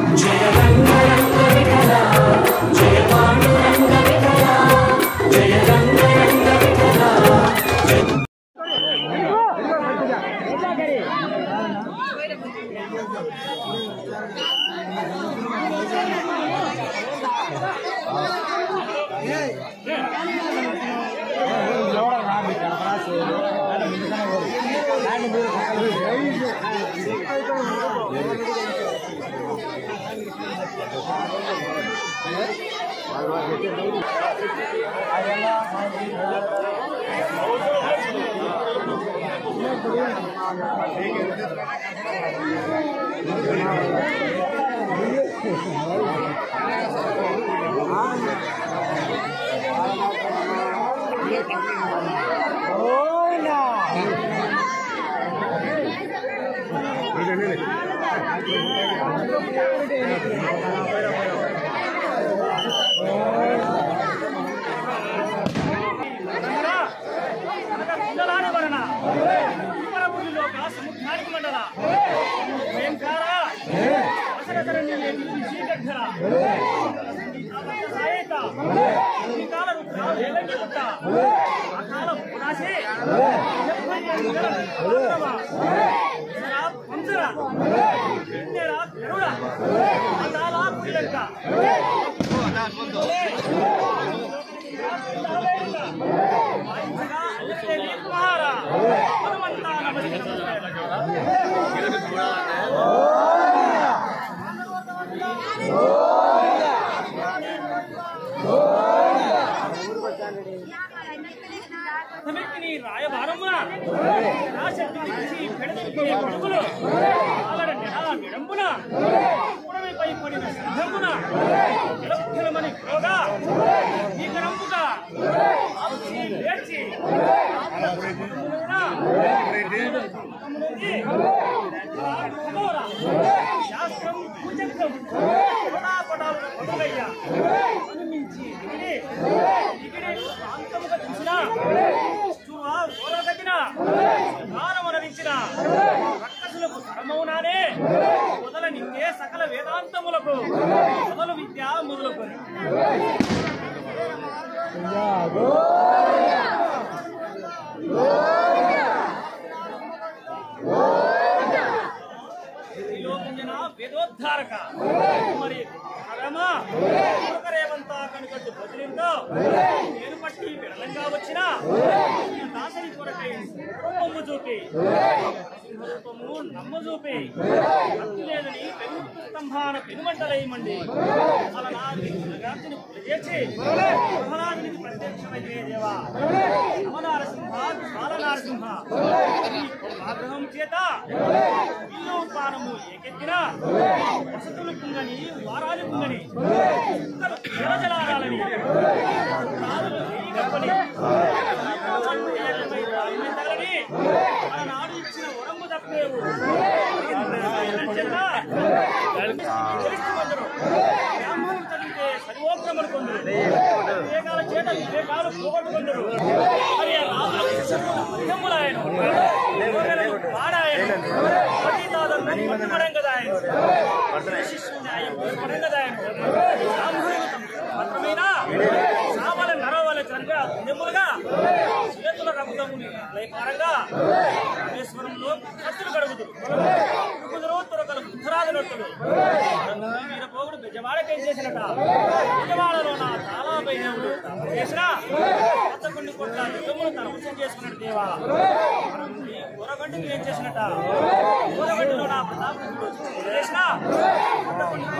సముద్రానికి మండల భయంకర అసరసర శ్రీకఠర సాయేత శ్రీకాల రుద్ర వేలంగి పుట్ట అకాల పునాసి పంచర కిన్నెర గరుడ అదాల కులంక కుమార హనుమంతాన సమితిని రాయబారమున రాశక్తి నుంచి పెడదొరికే కొడుకులు ఆలడ నెల నిడంబున ఉడమిపై పడిన సిద్ధమున నిలక్షణమని ప్రోగా ఈ కరంపుగా ఆపుచి లేచి శాస్త్రం భూచక్రం పటాపటాలు మొదలయ్యా అనుమించి దిగిడి దిగిడి ప్రాంతముగా చూసిన చూవ ఓరదగిన భారమనరించిన రక్కసులకు కర్మవునానే మొదల నిందే సకల వేదాంతములకు మొదలు విద్య మొదలుకొని త్రిలోకంజన వేదోద్ధారక మరి పరమ రేవంతా కనుకట్టు బదిలిందో నేను పట్టి విడలంగా వచ్చిన ఈ దాసరి కొరకై రూపము చూపి రూపము నమ్మ చూపి అత్తులేదని పెను స్తంభాన పెనుమంటలయ్యమండి అలా నా గార్చిని చేసి ప్రహ్లాదునికి ప్రత్యక్షమయ్యే దేవా నమనారసింహ బాల నారసింహ ఈ ఆగ్రహం చేత ఇల్లు పానము ఏకెత్తిన వసతులు కుంగని వారాలు కుంగని కుక్కలు జలజలాడాలని రాజులు వెయ్యి గప్పని తగలని మన నాడు ఇచ్చిన వరంగు తప్పేవు బ్రాహ్మణులు తగిలితే సర్వోగ్రములు కొందరు వివేకాల చేత వివేకాలు పోగొట్టుకుందరు మరి ఆ రాజుల మధ్యములాయను గోరెలను వాడాయను పతితాదను మధ్యమరంగదాయను శిష్యుడాయను మరంగదాయను బ్రాహ్మణులు మాత్రమేనా సామల నరవల చంద్ర పుణ్యములుగా చేతుల రక్తముని లయపారంగా రామేశ్వరంలో కత్తులు కడుగుతురు కుదురు తురకలు బుద్ధరాజనొట్టులు వీరపోగుడు బెజవాడకేం చేసినట బెజవాడలో నా తాళాపై దేవుడు చేసిన కొత్త కొన్ని కొట్ల యుద్ధములు తన వశం చేసుకున్నాడు దేవా ఊరగంటికి ఏం చేసినట ఊరగంటిలో నా ప్రతాపుడు చేసిన కొత్త కొన్ని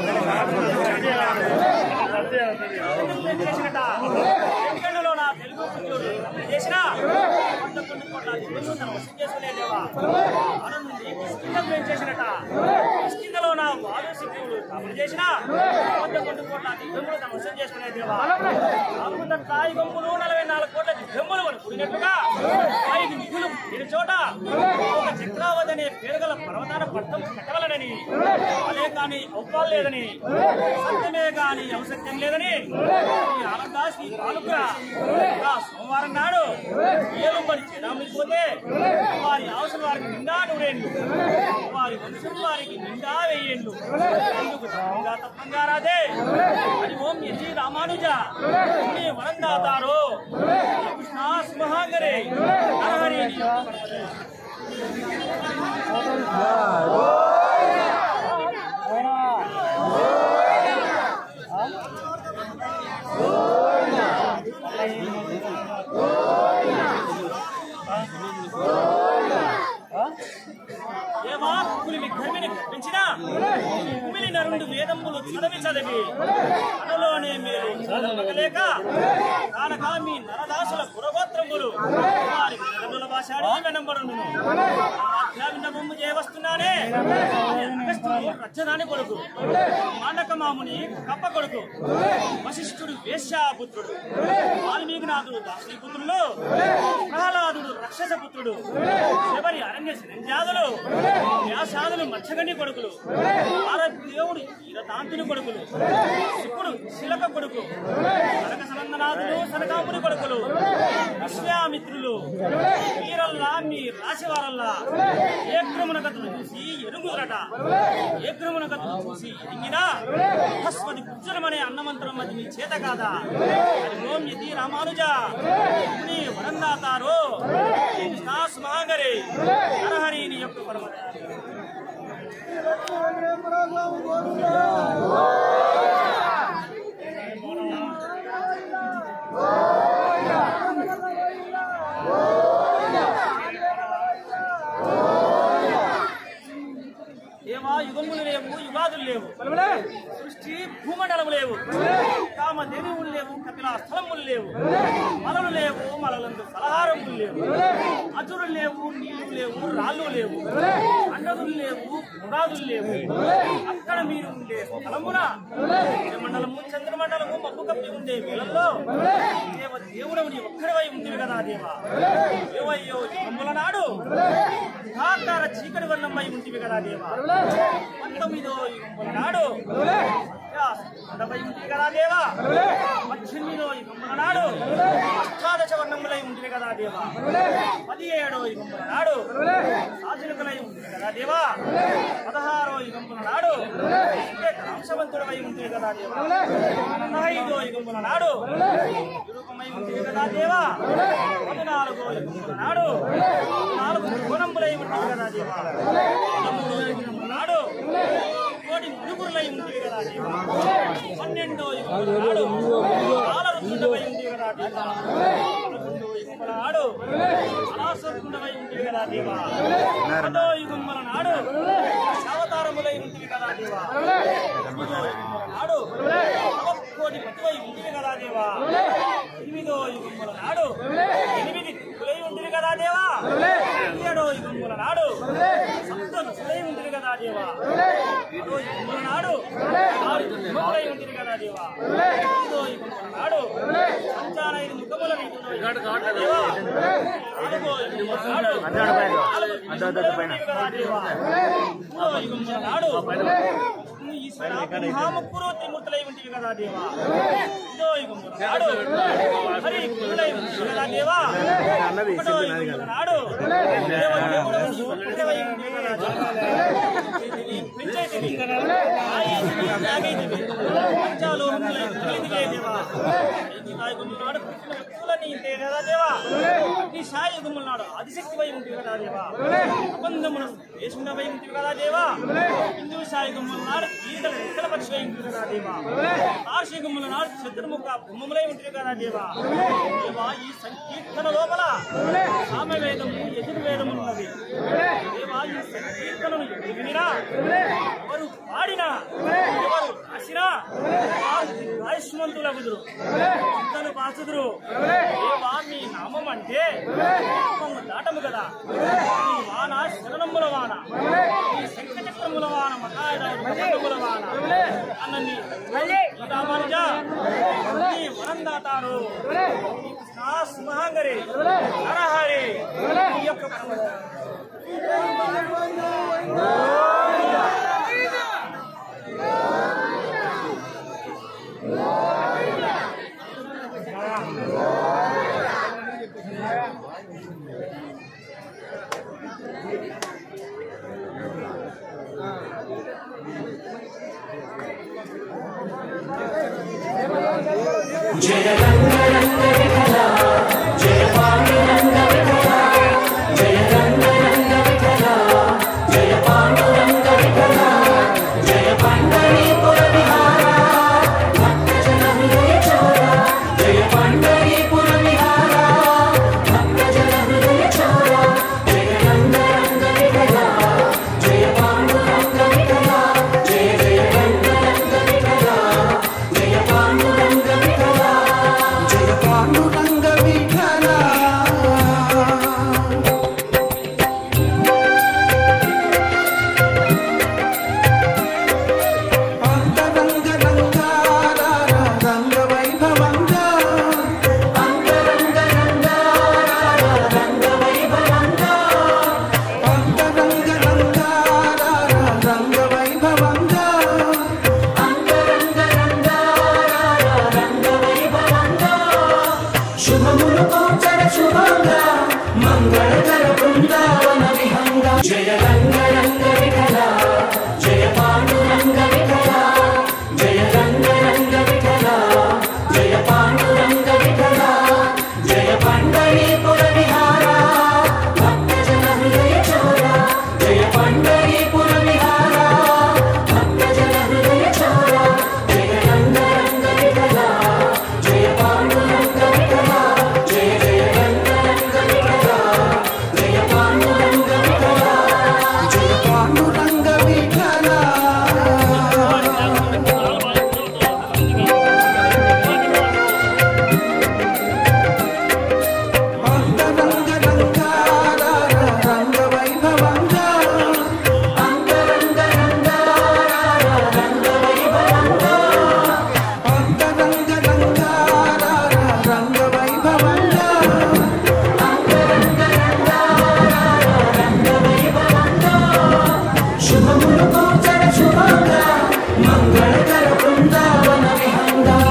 కొట్ల చేసినట ఎందుకంటలో నా తెలుగు పుత్రుడు చేసిన కొత్త కొన్ని కొట్ల యుద్ధములు తన వశం చేసుకునే దేవా మన నుండి కిష్కిందం ఏం చేసినట కిష్కిందలో నా వాడు శివుడు తమను చేసిన కొత్త కొన్ని కోట్ల దిగ్గములు తమ వశం చేసుకునే దేవా అమృత తాయి గొంపులు నలభై నాలుగు కోట్ల దిగ్గములు మనం కూడినట్టుగా ఐదు నిధులు ఇరు చోట ఒక చక్రావతి అనే పేరు గల పర్వతాన పట్టం కట్టగలనని అదే కాని అవకాలు లేదని సత్యమే కాని అవసత్యం లేదని ఈ ఆనందా శ్రీ పాలుకురా ఆ సోమవారం నాడు ఏలుంబడి చిరాములు పోతే వారి అవసరం వారికి నిండా నూరేండు వారి వంశం వారికి నిండా వెయ్యేండు తెలుగు తప్పంగా తప్పంగా రాదే హరి ఓం యజి రామానుజ నీ వరందాతారో కృష్ణ సింహాంగరే హరి ఏవా కుమిలి గర్విని పెంచినా కుమిలిన రెండు వేదములు చదివి చదివి అనలోనే మీరు చదవలేక కానక మీ నరదాసుల పురగోత్రములు వారి వినముల భాషాడి వెనంబడును విన్నబొమ్ము చేయవస్తున్నానే అగస్త్యుడు రచ్చదాని కొడుకు మాండక మాముని కప్ప కొడుకు వశిష్ఠుడు వేశ్యాపుత్రుడు వాల్మీకినాథుడు దాసీపుత్రులు ప్రహ్లాదుడు రక్షస పుత్రుడు శబరి అరణ్య శిరంజాదులు వ్యాసాదులు మత్స్యగండి కొడుకులు భారతదేవుడు ఈరతాంతుని కొడుకులు శుకుడు శిలక కొడుకు కనక సనందనాథుడు సనకాముని కొడుకులు విశ్వామిత్రులు వీరల్లా మీ రాశివారల్లా ఏ క్రమునగతులు చూసి ఎరుగుదరట ఏ క్రమునగతులు చూసి ఎరిగినా బృహస్పతి పుత్రులమనే అన్నమంత్రం అది మీ చేత కాదా అది ఓం యతి రామానుజ ముని వరందాతారో కృష్ణాస్ మహాగరే హరహరి నీ యొక్క పరమ ఏమా యుగములు లేవు యుగాదులు లేవు సృష్టి భూమండలము లేవు కామ దేవుళ్ళు లేవు కపిలా స్థలములు లేవు మలలు లేవు మలలందు సలహారములు లేవు అచురులు లేవు నీళ్లు లేవు రాళ్ళు లేవు అండదులు లేవు ముగాదులు లేవు అక్కడ మీరు ఉండే స్థలమున మండలము చంద్రమండలము మబ్బు కప్పి ఉండే వేళల్లో దేవ దేవుడవు నీ ఒక్కడివై ఉంది కదా దేవా దేవయ్యో యుగముల నాడు ఆకార చీకటి వర్ణమై ఉంటివి కదా దేవా పంతొమ్మిదో యుగముల నాడు ఉండవై ఉంటివి కదా దేవా పద్దెనిమిదో యుగముల నాడు అష్టాదశ వర్ణములై ఉంటివి కదా దేవా పదిహేడో యుగముల నాడు సాధునికులై ఉంటివి కదా దేవా పదహారో యుగముల నాడు కాంశవంతుడవై ఉంటివి కదా దేవా పదహైదో యుగముల నాడు విరూపమై ఉంటివి కదా దేవా పద్నాలుగో యుగముల నాడు నాలుగు గుణములై ఉంటివి కదా దేవా పదమూడో యుగముల నాడు కోటి మురుగురులై ఉంటివి కదా దేవా పన్నెండో యుగముల నాడు కాలరుతుండవై ఉంటివి కదా దేవా పదకొండో యుగముల నాడు అనాసరుతుండవై ఉంటివి కదా దేవా పదో యుగముల నాడు అవతారములై ఉంటివి కదా దేవా తొమ్మిదో యుగముల నాడు కోటి పతివై ఉంటివి కదా దేవా ఎనిమిదో యుగముల నాడు ఎనిమిది దిక్కులై ఉంటివి కదా దేవా ఏడో యుగముల నాడు సప్త దిక్కులై ఉంటివి కదా దేవా ఏడో యుగముల నాడు ఆరు యుగములై ఉంటివి కదా దేవా ఎనిమిదో యుగముల నాడు సంచార ఐదు ముఖముల దేవా నాలుగో యుగముల నాడు నాలుగు యుగములై ఉంటివి కదా దేవా మూడో యుగముల నాడు ఈశ్వర మహాముక్కురు త్రిమూర్తులై ఉంటివి కదా దేవా ఇదో యుగముల నాడు హరి కురులై ఉంటివి కదా దేవా ఒకటో యుగముల నాడు దేవ దేవుడవు నీవు ఒక్కడివై ఉంటివి కదా దేవా. పెంచైతివి ఆగైతివి, త్యాగైతివి. పంచాలోహములై కలిగితివే దేవా. ఐదు యుగముల నాడు పుట్టిన వ్యక్తులని ఇంతే కదా దేవా నీ సాయి యుగముల నాడు ఆదిశక్తివై ఉంటివి కదా దేవా ప్రబంధమున వేసుకున్నవై ఉంటివి కదా దేవా హిందూ సాయి గుమ్మల నాడు గీతల రెక్కల పక్షి ఉంటివి కదా దేవా ఆర్షి గుమ్మల నాడు చతుర్ముఖ బొమ్మలై ఉంటివి కదా దేవా దేవా ఈ సంకీర్తన లోపల సామవేదము యజుర్వేదమున్నది దేవా ఈ సంకీర్తనను ఎవరు వినినా ఎవరు పాడినా ఎవరు రాసినా ఆయుష్మంతులగుదురు చింతను పాచుదురు దేవా మీ నామం అంటే నామము దాటము కదా ఈ వాన శరణముల వాన ఈ శంఖచక్రముల వాన మకాయముల వాన అన్నని రామానుజ ఈ వరం దాతారు ఈ కృష్ణ సింహాంగరి నరహరి ఈ యొక్క ఆ జయ పాండురంగ విఠల అంతరంగ రంగార రంగ వైభవంగా అంతరంగ రంగార రంగ వైభవంగా అంతరంగ రంగార రంగ వైభవంగా అంతరంగ రంగార రంగ వైభవంగా శుభములు కూర్చర శుభంగా మంగళకర బృందావన విహంగా జయ రంగ రంగ విఠల జయ పాండురంగ విఠల జయ రంగ రంగ విఠల జయ పాండురంగ విఠల జయ పండరీపుర విహార భక్తజన హృదయ చోర జయ పండరీపుర విహార భక్తజన హృదయ చోర జయ రంగ రంగ విఠల జయ పాండురంగ విఠల జయ జయ రంగ రంగ విఠల జయ పాండురంగ విఠల జయ పాండురంగ విఠల అంతరంగ రంగార రంగ వైభవంగా అంతరంగ రంగార రంగ వైభవంగా అంతరంగ రంగార రంగ వైభవంగా అంతరంగ రంగార రంగ వైభవంగా శుభములు కూర్చర శుభంగా మంగళకర బృందావన విహంగా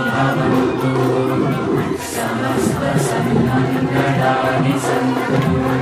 సమస్త సన్మంగళాని సంతు